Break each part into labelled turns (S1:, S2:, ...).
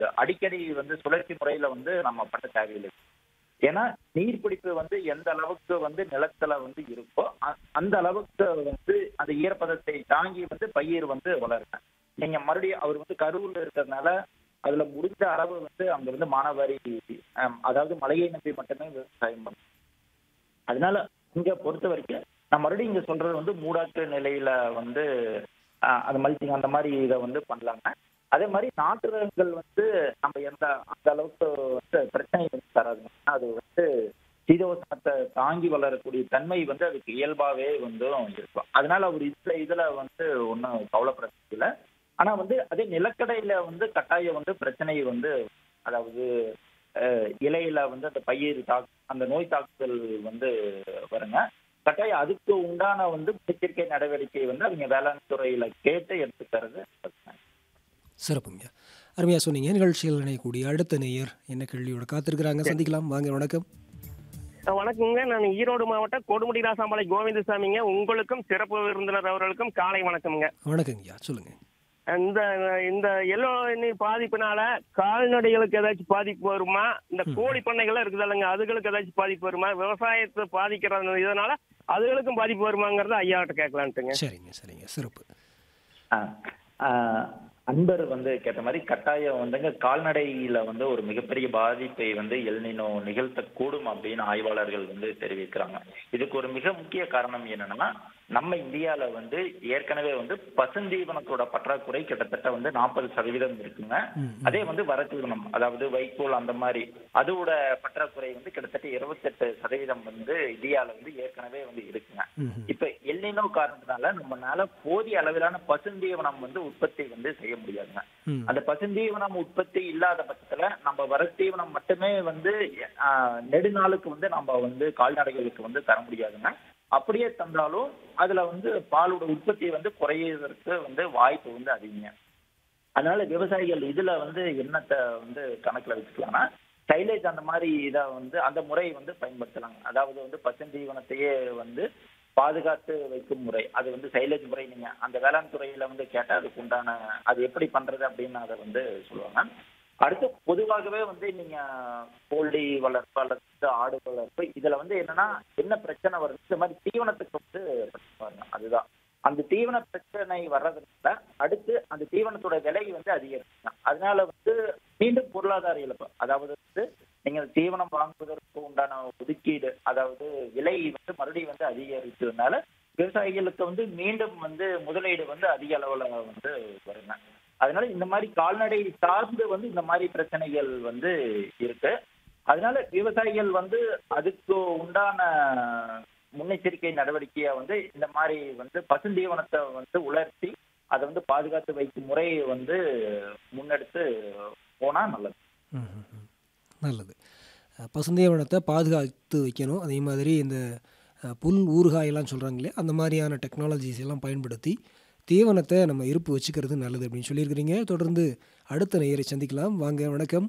S1: அடிக்கடி வந்து சுழற்சி முறையில வந்து நம்ம பண்ண தேவையில்லை ஏன்னா நீர்பிடிப்பு வந்து எந்த அளவுக்கு வந்து நிலத்துல வந்து இருக்கோ அ- அந்த அளவுக்கு வந்து அந்த ஈரப்பதத்தை தாங்கி வந்து பயிர் வந்து வளருங்க நீங்க மறுபடியும் அவர் வந்து கருவூர்ல இருக்கிறதுனால அதுல முடிஞ்ச அளவு வந்து அங்க வந்து மானாவாரி ஆம், அதாவது மழையை நம்பி மட்டுமே விவசாயம் பண்ணும் அதனால இங்க பொறுத்த வரைக்கும் நான் மறுபடியும் இங்க சொல்றது வந்து மூடாக்கு நிலையில வந்து ஆஹ், அந்த மல்ச்சிங் அந்த மாதிரி இதை வந்து பண்ணலாங்க அதே மாதிரி நாட்டு ரகங்கள் வந்து நம்ம எந்த அந்த அளவுக்கு வந்து பிரச்சனை வந்து தராதுங்க ஏன்னா அது வந்து சீதோஷ்ணத்தை தாங்கி வளரக்கூடிய தன்மை வந்து அதுக்கு இயல்பாவே வந்து இருக்கும் அதனால அவர் இதுல இதுல வந்து ஒன்றும் கவலைப்பட இல்லை ஆனா வந்து அதே நிலக்கடையில வந்து கட்டாயம் வந்து பிரச்சனை வந்து அதாவது அஹ், இலையில வந்து அந்த பயிர் தாக்கு அந்த நோய் தாக்குதல் வந்து வருங்க கட்டாயம் அதுக்கு உண்டான வந்து முன்னெச்சரிக்கை நடவடிக்கை வந்து அவங்க வேளாண் துறையில கேட்டு எடுத்துக்கிறது பிரச்சனை.
S2: சிறப்புங்க அருமையாக சொன்னீங்க நிகழ்ச்சியில் இணையக்கூடிய அடுத்த நேயர் என்ன கேள்வியோட காத்திருக்கிறாங்க சந்திக்கலாம் வாங்க வணக்கம்
S3: அஹ் வணக்கங்க நான் ஈரோடு மாவட்டம் கொடுமுடி ராசாமலை கோவிந்தசாமிங்க உங்களுக்கும் சிறப்பு விருந்தினர் அவர்களுக்கும் காலை வணக்கம்ங்க
S2: வணக்கங்கய்யா சொல்லுங்க
S3: இந்த இந்த எல்லோ நீர் பாதிப்புனால கால்நடைகளுக்கு ஏதாச்சும் பாதிப்பு வருமா இந்த கோழி பண்ணைகள்லாம் இருக்குது இல்லைங்க அதுகளுக்கு ஏதாச்சும் பாதிப்பு வருமா விவசாயத்தை பாதிக்கிற இதனால அதுகளுக்கும் பாதிப்பு வருமாங்கிறத ஐயாட்ட கேட்கலான்ட்டுங்க
S2: சரிங்க சரிங்க சிறப்பு
S1: ஆஹ் ஆஹ் அன்பர் வந்து கேட்ட மாதிரி கட்டாயம் வந்துங்க கால்நடையில வந்து ஒரு மிகப்பெரிய பாதிப்பை வந்து எல்னினோ நிகழ்த்தக்கூடும் அப்படின்னு ஆய்வாளர்கள் வந்து தெரிவிக்கிறாங்க இதுக்கு ஒரு மிக முக்கிய காரணம் என்னன்னா நம்ம இந்தியால வந்து ஏற்கனவே வந்து பசுந்தீவனத்தோட பற்றாக்குறை கிட்டத்தட்ட வந்து நாற்பது சதவீதம் இருக்குங்க
S2: ம்,
S1: அதே வந்து வரத்தீவனம் அதாவது வைக்கோல் அந்த மாதிரி அதோட பற்றாக்குறை வந்து கிட்டத்தட்ட இருபத்தெட்டு சதவீதம் வந்து இந்தியால வந்து ஏற்கனவே வந்து இருக்குங்க
S2: ம், ம்.
S1: இப்ப எல்லினோ காரணத்தினால நம்மனால போதிய அளவிலான பசுந்தீவனம் வந்து உற்பத்தி வந்து செய்ய முடியாதுங்க
S2: ம்.
S1: அந்த பசுந்தீவனம் உற்பத்தி இல்லாத பட்சத்துல நம்ம வரத்தீவனம் மட்டுமே வந்து ஆஹ், நெடுநாளுக்கு வந்து நம்ம வந்து கால்நடைகளுக்கு வந்து தர முடியாதுங்க அப்படியே தந்தாலும் அதுல வந்து பாலோட உற்பத்தி வந்து குறையறதுக்கு வந்து வாய்ப்பு வந்து அதிகங்க அதனால விவசாயிகள் இதுல வந்து என்னத்தை வந்து கணக்குல வச்சுக்கலாம்னா சைலேஜ் அந்த மாதிரி இதை வந்து அந்த முறை வந்து பயன்படுத்தலாங்க அதாவது வந்து பசுந்தீவனத்தையே வந்து பாதுகாத்து வைக்கும் முறை அது வந்து சைலேஜ் முறை நீங்க அந்த வேளாண் துறையில வந்து கேட்டா அதுக்கு உண்டான அது எப்படி பண்றது அப்படின்னு அதை வந்து சொல்லுவாங்க அடுத்து பொதுவாகவே வந்து நீங்க கோழி வளர்ப்பு அல்லது ஆடு வளர்ப்பு இதுல வந்து என்னன்னா என்ன பிரச்சனை வருது இந்த மாதிரி தீவனத்துக்கு வந்து பிரச்சனை வருங்க அதுதான் அந்த தீவன பிரச்சனை வர்றதுனால அடுத்து அந்த தீவனத்தோட விலை வந்து அதிகரிக்கும் அதனால வந்து மீண்டும் பொருளாதார இழப்பு அதாவது வந்து நீங்க தீவனம் வாங்குவதற்கு உண்டான ஒதுக்கீடு அதாவது விலை வந்து மறுபடியும் வந்து அதிகரித்ததுனால விவசாயிகளுக்கு வந்து மீண்டும் வந்து முதலீடு வந்து அதிக அளவுல வந்து வருங்க அதனால இந்த மாதிரி கால்நடை சார்ந்து வந்து இந்த மாதிரி பிரச்சனைகள் வந்து இருக்கு அதனால விவசாயிகள் வந்து அதுக்கு உண்டான முன்னெச்சரிக்கை நடவடிக்கையா வந்து இந்த மாதிரி வந்து பசுந்தீவனத்தை வந்து உலர்த்தி அதை வந்து பாதுகாத்து வைக்கும் முறையை வந்து முன்னெடுத்து போனா நல்லது
S2: ம், ம், ம். நல்லது அஹ், பசுந்தீவனத்தை பாதுகாத்து வைக்கணும் அதே மாதிரி இந்த அஹ், புல் ஊறுகாயெல்லாம் சொல்கிறாங்க இல்லையா அந்த மாதிரியான டெக்னாலஜிஸ் எல்லாம் பயன்படுத்தி தீவனத்தை நம்ம இருப்பு வச்சுக்கிறது நல்லது அப்படின்னு சொல்லியிருக்கிறீங்க தொடர்ந்து அடுத்த நேயரை சந்திக்கலாம் வாங்க வணக்கம்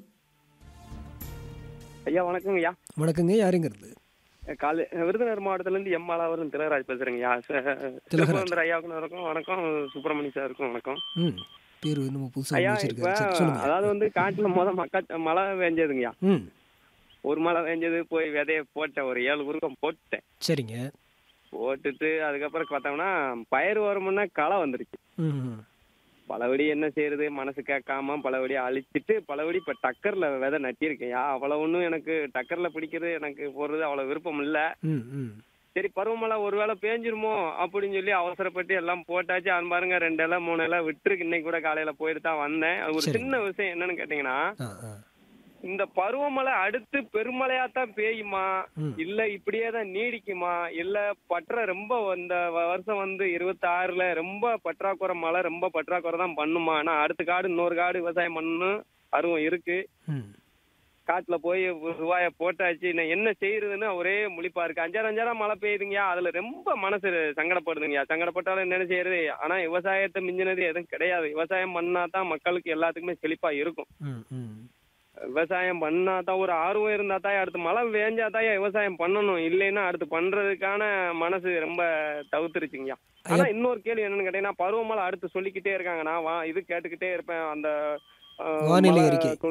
S3: ஐயா வணக்கங்க ஐயா
S2: வணக்கங்க யாருங்கிறது
S3: காலை விருதுநகர் மாவட்டத்துல இருந்து எம் மாலாவரம் திலகராஜ் பேசுறேங்க ஐயா திருப்பந்தர் ஐயாவுக்கும் வணக்கம் வணக்கம் சுப்பிரமணிய சாருக்கும் வணக்கம்
S2: ம் பேர் நம்ம புதுசாக
S3: ஐயா இப்ப
S2: வச்சிருக்காரு சரி சொல்லுங்க
S3: அதாவது வந்து காட்டுல முத மக்கா மழை பெஞ்சதுங்கய்யா
S2: ம்
S3: ஒரு மழை பெஞ்சது போய் விதைய போட்டேன் ஒரு ஏழு உருக்கம் போட்டேன்
S2: சரிங்க
S3: போட்டுட்டு அதுக்கப்புறம் பார்த்தோம்னா பயிர் வருமுன்னா களை வந்துருச்சு
S2: ம் ம்.
S3: பலபடி என்ன செய்யறது மனசு கேட்காம பலபடி அழிச்சிட்டு பலபடி இப்ப டக்கர்ல விதை நட்டிருக்கேன் அவ்வளவு ஒன்றும் எனக்கு டக்கர்ல பிடிக்கிறது எனக்கு போறது அவ்வளவு விருப்பம் இல்ல
S2: ம் ம்
S3: சரி பருவமழை ஒருவேளை பேஞ்சிருமோ அப்படின்னு சொல்லி அவசரப்பட்டு எல்லாம் போட்டாச்சு அது பாருங்க ரெண்டு இலை மூணு இலை விட்டுருக்கு இன்னைக்கு கூட காலையில போயிட்டு தான் வந்தேன் அது ஒரு
S2: சரி.
S3: சின்ன விஷயம் என்னன்னு கேட்டீங்கன்னா
S2: ஆ ஆ
S3: இந்த பருவமழை அடுத்து பெருமழையா தான் பெய்யுமா
S2: ம்
S3: இல்ல இப்படியே தான் நீடிக்குமா இல்ல பற்ற ரொம்ப இந்த வ- வருஷம் வந்து இருபத்தி ஆறுல ரொம்ப பற்றாக்குறை மழை ரொம்ப பற்றாக்குறை தான் பண்ணுமா ஆனா அடுத்த காடு இன்னொரு காடு விவசாயம் பண்ணணும் அருவம் இருக்கு
S2: ம்
S3: காட்டுல போய் ரூபாய போட்டாச்சு நான் என்ன செய்யறதுன்னு ஒரே முழிப்பா இருக்கு அஞ்சாறு அஞ்சாறு மழை பெய்யுதுங்கய்யா அதுல ரொம்ப மனசு சங்கடப்படுதுங்கய்யா சங்கடப்பட்டாலும் என்ன செய்யறது ஆனா விவசாயத்தை மிஞ்சினது எதுவும் கிடையாது விவசாயம் பண்ணா தான் மக்களுக்கு எல்லாத்துக்குமே செழிப்பா இருக்கும்
S2: ம் ம்
S3: விவசாயம் பண்ணா தான் ஒரு ஆர்வம் இருந்தா தான் அடுத்து மழை வேஞ்சா தான் விவசாயம் பண்ணணும் இல்லைன்னா அடுத்து பண்றதுக்கான மனசு ரொம்ப தவிர்த்துருச்சுங்கய்யா ஆனா இன்னொரு கேள்வி என்னன்னு கேட்டீங்கன்னா பருவமழை அடுத்து சொல்லிக்கிட்டே இருக்காங்க நான் வா இது கேட்டுக்கிட்டே இருப்பேன் அந்த அஹ்,
S2: வானிலை
S3: மழை
S2: அறிக்கை.